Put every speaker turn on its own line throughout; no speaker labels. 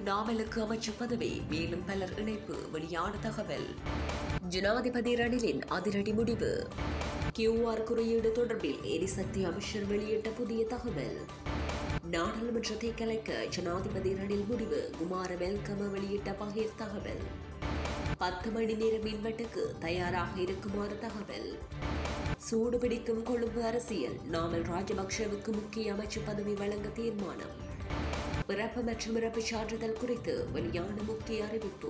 நாமலுக்கு அமைச்சர் பதவி மேலும் பலர் இணைப்பு வெளியான தகவல் ஜனாதிபதி ரணிலின் அதிரடி முடிவு கியூஆர் குறியீடு தொடர்பில் எரிசக்தி அமைச்சர் வெளியிட்ட புதிய தகவல் நாடாளுமன்றத்தை கலைக்க ஜனாதிபதி ரணில் முடிவு குமார வெல்கம வெளியிட்ட பகிர் தகவல் பத்து மணி நேர மின்வெட்டுக்கு தயாராக இருக்குமாறு தகவல் சூடு பிடிக்கும் கொழும்பு அரசியல் நாமல் ராஜபக்ஷவுக்கு முக்கிய அமைச்சு பதவி வழங்க தீர்மானம் பிறப்பு மற்றும் இறப்பு சான்றிதழ் குறித்து வெளியான முக்கிய அறிவிப்பு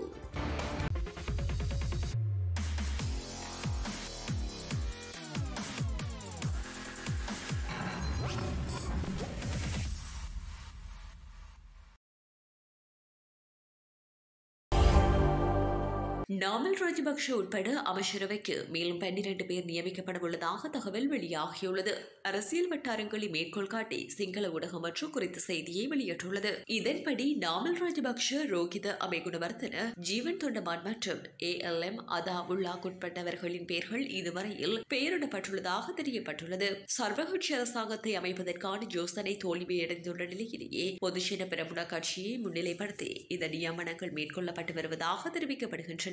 நாமல் ராஜபக்ஷ உட்பட அமைச்சரவைக்கு மேலும் பன்னிரண்டு பேர் நியமிக்கப்பட உள்ளதாக தகவல் வெளியாகியுள்ளது அரசியல் வட்டாரங்களை மேற்கோள் காட்டி சிங்கள ஊடகம் மற்றும் குறித்த செய்தியை வெளியிட்டுள்ளது இதன்படி நாமல் ராஜபக்ஷ ரோகித அமெகுணவர்த்தன ஜீவன் தொண்டமான் மற்றும் ஏ எல் எம் அதா உட்பட்டவர்களின் பெயர்கள் இதுவரையில் பெயரிடப்பட்டுள்ளதாக தெரியப்பட்டுள்ளது சர்வகட்சி அரசாங்கத்தை அமைப்பதற்கான யோசனை தோல்வியடைந்துள்ள நிலையிலேயே பொதுஜன பிரமுன கட்சியை முன்னிலைப்படுத்தி இந்த நியமனங்கள் மேற்கொள்ளப்பட்டு வருவதாக தெரிவிக்கப்படுகின்றன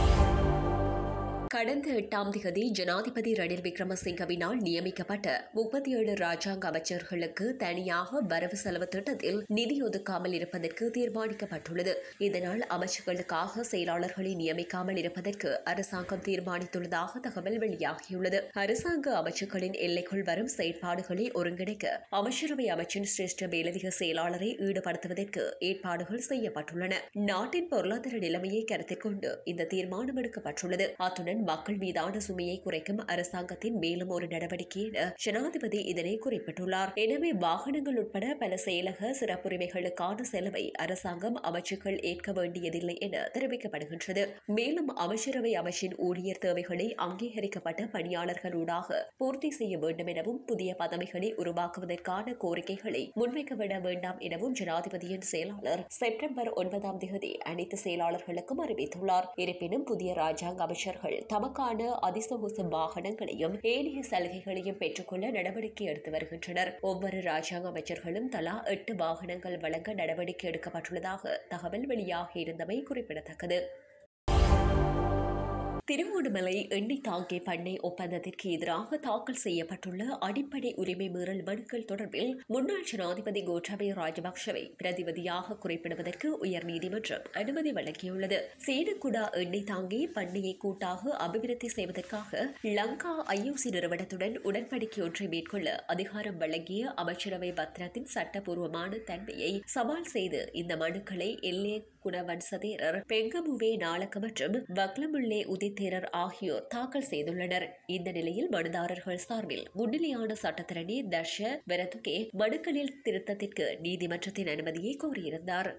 கடந்த எட்டாம் தேதி ஜனாதிபதி ரணில் விக்ரமசிங்கவினால் நியமிக்கப்பட்ட முப்பத்தி ஏழு ராஜாங்க அமைச்சர்களுக்கு தனியாக வரவு செலவு திட்டத்தில் நிதி ஒதுக்காமல் இருப்பதற்கு தீர்மானிக்கப்பட்டுள்ளது இதனால் அமைச்சர்களுக்காக செயலாளர்களை நியமிக்காமல் இருப்பதற்கு அரசாங்கம் தீர்மானித்துள்ளதாக தகவல் வெளியாகியுள்ளது அரசாங்க அமைச்சுக்களின் எல்லைக்குள் வரும் செயற்பாடுகளை ஒருங்கிணைக்க அமைச்சரவை அமைச்சின் சிரேஷ்ட மேலதிக செயலாளரை ஈடுபடுத்துவதற்கு ஏற்பாடுகள் செய்யப்பட்டுள்ளன நாட்டின் பொருளாதார நிலைமையை கருத்தில் கொண்டு இந்த தீர்மானம் எடுக்கப்பட்டுள்ளது அத்துடன் மக்கள் மீதான சுமையை குறைக்கும் அரசாங்கத்தின் மேலும் ஒரு நடவடிக்கை என ஜனாதிபதி இதனை குறிப்பிட்டுள்ளார் எனவே வாகனங்கள் உட்பட பல செயலக சிறப்புரிமைகளுக்கான செலவை அரசாங்கம் அமைச்சுக்கள் ஏற்க வேண்டியதில்லை என தெரிவிக்கப்படுகின்றது மேலும் அமைச்சரவை அமைச்சின் ஊழியர் தேவைகளை அங்கீகரிக்கப்பட்ட பணியாளர்களூடாக பூர்த்தி செய்ய வேண்டும் எனவும் புதிய பதவிகளை உருவாக்குவதற்கான கோரிக்கைகளை முன்வைக்கப்பட வேண்டாம் எனவும் ஜனாதிபதியின் செயலாளர் செப்டம்பர் ஒன்பதாம் தேதி அனைத்து செயலாளர்களுக்கும் அறிவித்துள்ளார் இருப்பினும் புதிய ராஜாங்க அமைச்சர்கள் தமக்கான அதிசொகுசு வாகனங்களையும் ஏனைய சலுகைகளையும் பெற்றுக்கொள்ள நடவடிக்கை எடுத்து வருகின்றனர் ஒவ்வொரு ராஜாங்க அமைச்சர்களும் தலா எட்டு வாகனங்கள் வழங்க நடவடிக்கை எடுக்கப்பட்டுள்ளதாக தகவல் வெளியாகியிருந்தமை குறிப்பிடத்தக்கது திருவோணமலை எண்ணெய் தாங்கி பண்ணை ஒப்பந்தத்திற்கு எதிராக தாக்கல் செய்யப்பட்டுள்ள அடிப்படை உரிமை மீறல் மனுக்கள் தொடர்பில் முன்னாள் ஜனாதிபதி கோட்டாபய ராஜபக்ஷவை பிரதிபதியாக குறிப்பிடுவதற்கு உயர்நீதிமன்றம் அனுமதி வழங்கியுள்ளது சேனக்குடா எண்ணெய் தாங்கி பண்ணையை கூட்டாக அபிவிருத்தி செய்வதற்காக லங்கா ஐஓசி நிறுவனத்துடன் உடன்படிக்கை ஒன்றை மேற்கொள்ள அதிகாரம் வழங்கிய அமைச்சரவை பத்திரத்தின் சட்டபூர்வமான தன்மையை சவால் செய்து இந்த மனுக்களை எல்லே குணவன்சதேரர் பெங்கமுவே நாளக்க மற்றும் வக்லமுல்லே உதித்தேரர் ஆகியோர் தாக்கல் செய்துள்ளனர் இந்த நிலையில் மனுதாரர்கள் சார்பில் முன்னிலையான சட்டத்திரணி தர்ஷ வெரதுகே மனுக்களில் திருத்தத்திற்கு நீதிமன்றத்தின் அனுமதியை கோரியிருந்தார்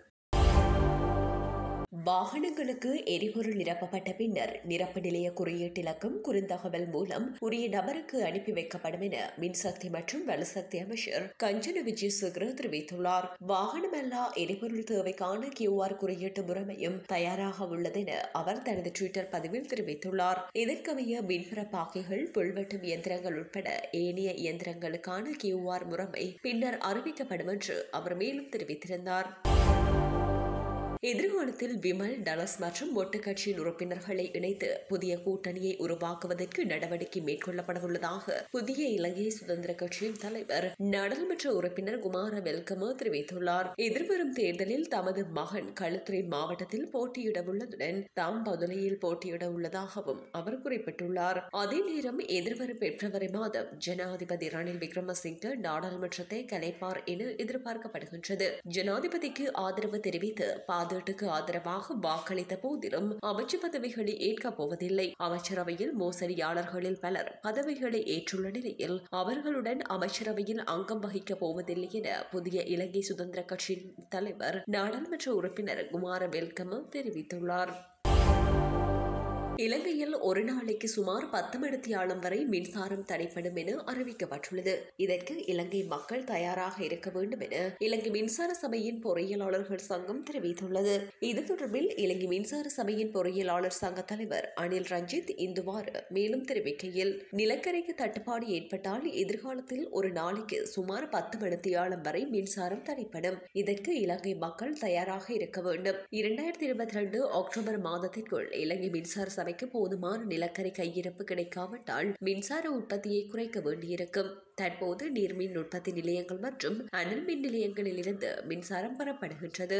வாகனங்களுக்கு எரிபொருள் நிரப்பப்பட்ட பின்னர் நிரப்பு நிலைய குறியீட்டு இலக்கம் குறுந்தகவல் மூலம் உரிய நபருக்கு அனுப்பி வைக்கப்படும் என மின்சக்தி மற்றும் வலுசக்தி அமைச்சர் கஞ்சன விஜயசேகர தெரிவித்துள்ளார் வாகனமல்லா எரிபொருள் தேவைக்கான கியூஆர் குறியீட்டு முறைமையும் தயாராக உள்ளது என அவர் தனது ட்விட்டர் பதிவில் தெரிவித்துள்ளார் இதற்கமைய மின்பரப்பாக்கிகள் புல்வெட்டும் இயந்திரங்கள் உட்பட ஏனைய இயந்திரங்களுக்கான கியூஆர் முறைமை பின்னர் அறிவிக்கப்படும் என்று அவர் மேலும் தெரிவித்திருந்தார் எதிர்காலத்தில் விமல் டலஸ் மற்றும் ஒட்டு கட்சியின் உறுப்பினர்களை இணைத்து புதிய கூட்டணியை உருவாக்குவதற்கு நடவடிக்கை மேற்கொள்ளப்படவுள்ளதாக புதிய இலங்கை சுதந்திர கட்சியின் தலைவர் நாடாளுமன்ற உறுப்பினர் குமார வெல்கமோ தெரிவித்துள்ளார் எதிர்வரும் தேர்தலில் தமது மகன் களுத்துறை மாவட்டத்தில் போட்டியிட உள்ளதுடன் தாம் பதுளையில் போட்டியிட உள்ளதாகவும் அவர் குறிப்பிட்டுள்ளார் அதே நேரம் எதிர்வரும் பிப்ரவரி மாதம் ஜனாதிபதி ரணில் விக்ரமசிங்க நாடாளுமன்றத்தை கலைப்பார் என எதிர்பார்க்கப்படுகின்றது ஜனாதிபதிக்கு ஆதரவு தெரிவித்து பாத பாதுகாட்டுக்கு ஆதரவாக வாக்களித்த போதிலும் அமைச்சு பதவிகளை ஏற்கப் போவதில்லை அமைச்சரவையில் மோசடியாளர்களில் பலர் பதவிகளை ஏற்றுள்ள நிலையில் அவர்களுடன் அமைச்சரவையில் அங்கம் வகிக்கப் போவதில்லை என புதிய இலங்கை சுதந்திர கட்சியின் தலைவர் நாடாளுமன்ற உறுப்பினர் குமார வெல்கம தெரிவித்துள்ளார் இலங்கையில் ஒரு நாளைக்கு சுமார் பத்து மணித்தியாலம் வரை மின்சாரம் தடைப்படும் என அறிவிக்கப்பட்டுள்ளது இதற்கு இலங்கை மக்கள் தயாராக இருக்க வேண்டும் என இலங்கை மின்சார சபையின் பொறியியலாளர்கள் சங்கம் தெரிவித்துள்ளது இது தொடர்பில் இலங்கை மின்சார சபையின் பொறியியலாளர் சங்க தலைவர் அனில் ரஞ்சித் இந்துவாறு மேலும் தெரிவிக்கையில் நிலக்கரிக்கு தட்டுப்பாடு ஏற்பட்டால் எதிர்காலத்தில் ஒரு நாளைக்கு சுமார் பத்து மணித்தியாலம் வரை மின்சாரம் தடைப்படும் இதற்கு இலங்கை மக்கள் தயாராக இருக்க வேண்டும் இரண்டாயிரத்தி இருபத்தி ரெண்டு அக்டோபர் மாதத்திற்குள் இலங்கை மின்சார சபைக்கு போதுமான நிலக்கரி கையிருப்பு கிடைக்காவிட்டால் மின்சார உற்பத்தியை குறைக்க வேண்டியிருக்கும் தற்போது நீர்மின் உற்பத்தி நிலையங்கள் மற்றும் அனல் மின் நிலையங்களில் இருந்து மின்சாரம் பெறப்படுகின்றது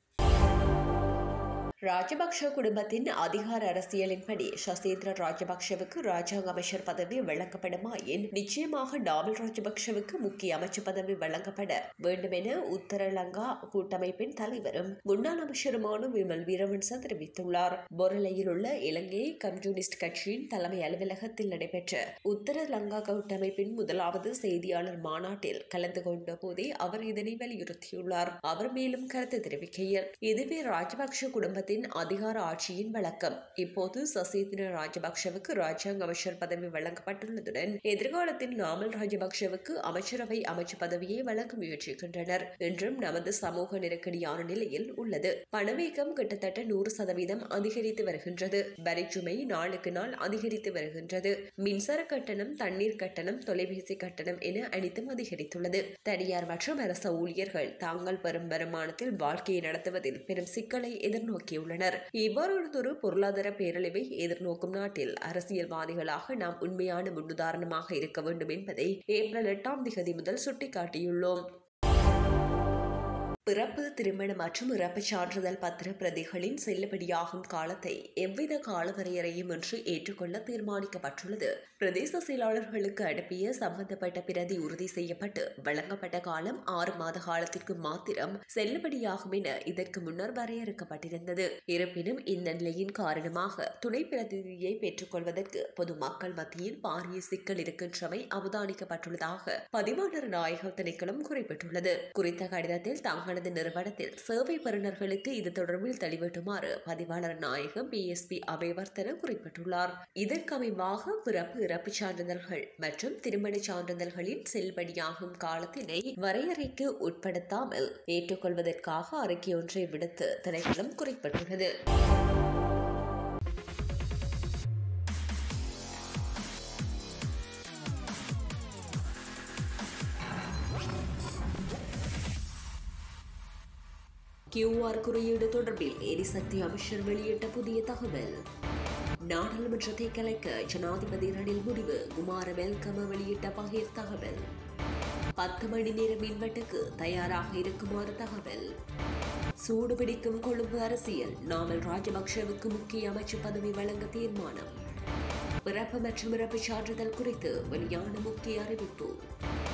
ராஜபக்ஷ குடும்பத்தின் அதிகார அரசியலின்படி சசேந்திர ராஜபக்ஷவுக்கு ராஜாங்க அமைச்சர் பதவி வழங்கப்படுமாயின் நிச்சயமாக டாமல் ராஜபக்ஷவுக்கு முக்கிய அமைச்சர் பதவி வழங்கப்பட வேண்டும் என உத்தரலங்கா கூட்டமைப்பின் தலைவரும் முன்னாள் அமைச்சருமான விமல் வீரவன்ச தெரிவித்துள்ளார் பொருளையில் உள்ள இலங்கை கம்யூனிஸ்ட் கட்சியின் தலைமை அலுவலகத்தில் நடைபெற்ற உத்தரலங்கா கூட்டமைப்பின் முதலாவது செய்தியாளர் மாநாட்டில் கலந்து கொண்ட போதே அவர் இதனை வலியுறுத்தியுள்ளார் அவர் மேலும் கருத்து தெரிவிக்கையில் இதுவே ராஜபக்ஷ குடும்பத்தின் அரசின் அதிகார ஆட்சியின் வழக்கம் இப்போது சசேந்திர ராஜபக்ஷவுக்கு ராஜாங்க அமைச்சர் பதவி வழங்கப்பட்டுள்ளதுடன் எதிர்காலத்தில் நாமல் ராஜபக்ஷவுக்கு அமைச்சரவை அமைச்சு பதவியை வழங்க முயற்சிக்கின்றனர் என்றும் நமது சமூக நெருக்கடியான நிலையில் உள்ளது பணவீக்கம் கிட்டத்தட்ட நூறு சதவீதம் அதிகரித்து வருகின்றது வரிச்சுமை நாளுக்கு நாள் அதிகரித்து வருகின்றது மின்சார கட்டணம் தண்ணீர் கட்டணம் தொலைபேசி கட்டணம் என அனைத்தும் அதிகரித்துள்ளது தனியார் மற்றும் அரச ஊழியர்கள் தாங்கள் பெறும் வருமானத்தில் வாழ்க்கையை நடத்துவதில் பெரும் சிக்கலை எதிர்நோக்கியுள்ளனர் உள்ளனர் இவ்வாறானதொரு பொருளாதார பேரழிவை எதிர்நோக்கும் நாட்டில் அரசியல்வாதிகளாக நாம் உண்மையான முன்னுதாரணமாக இருக்க வேண்டும் என்பதை ஏப்ரல் எட்டாம் திகதி முதல் சுட்டிக்காட்டியுள்ளோம் பிறப்பு திருமணம் மற்றும் இறப்புச் சான்றிதழ் பத்திர பிரதிகளின் செல்லுபடியாகும் காலத்தை எவ்வித காலவரையறையும் இன்றி ஏற்றுக்கொள்ள தீர்மானிக்கப்பட்டுள்ளது பிரதேச செயலாளர்களுக்கு அனுப்பிய சம்பந்தப்பட்ட பிரதி உறுதி செய்யப்பட்டு வழங்கப்பட்ட காலம் ஆறு மாத காலத்திற்கு மாத்திரம் செல்லுபடியாகும் என இதற்கு முன்னர் வரையறுக்கப்பட்டிருந்தது இருப்பினும் இந்த நிலையின் காரணமாக துணை பிரதிநிதியை பெற்றுக்கொள்வதற்கு பொதுமக்கள் மத்தியில் பாரிய சிக்கல் இருக்கின்றமை அவதானிக்கப்பட்டுள்ளதாக பதிவாளர் நாயக திணைக்களம் குறிப்பிட்டுள்ளது குறித்த கடிதத்தில் தங்கள் தங்களது நிறுவனத்தில் சேவை பெறுநர்களுக்கு இது தொடர்பில் தெளிவூட்டுமாறு பதிவாளர் நாயகம் பிஎஸ்பி அபேவர்த்தன குறிப்பிட்டுள்ளார் இதற்கமைவாக பிறப்பு இறப்புச் சான்றிதழ்கள் மற்றும் திருமணச் சான்றிதழ்களின் செல்படியாகும் காலத்தினை வரையறைக்கு உட்படுத்தாமல் ஏற்றுக்கொள்வதற்காக அறிக்கை ஒன்றை விடுத்து திணைக்களம் குறிப்பிட்டுள்ளது கியூஆர் குறியீடு தொடர்பில் எரிசக்தி அமைச்சர் வெளியிட்ட புதிய தகவல் நாடாளுமன்றத்தை கலைக்க ஜனாதிபதி ரணில் முடிவு குமார வெல்கம வெளியிட்ட பகிர் தகவல் பத்து மணி நேர மின்வெட்டுக்கு தயாராக இருக்குமாறு தகவல் சூடுபிடிக்கும் கொழும்பு அரசியல் நாமல் ராஜபக்ஷவுக்கு முக்கிய அமைச்சு பதவி வழங்க தீர்மானம் பிறப்பு மற்றும் இறப்புச் சான்றிதழ் குறித்து வெளியான முக்கிய அறிவிப்பு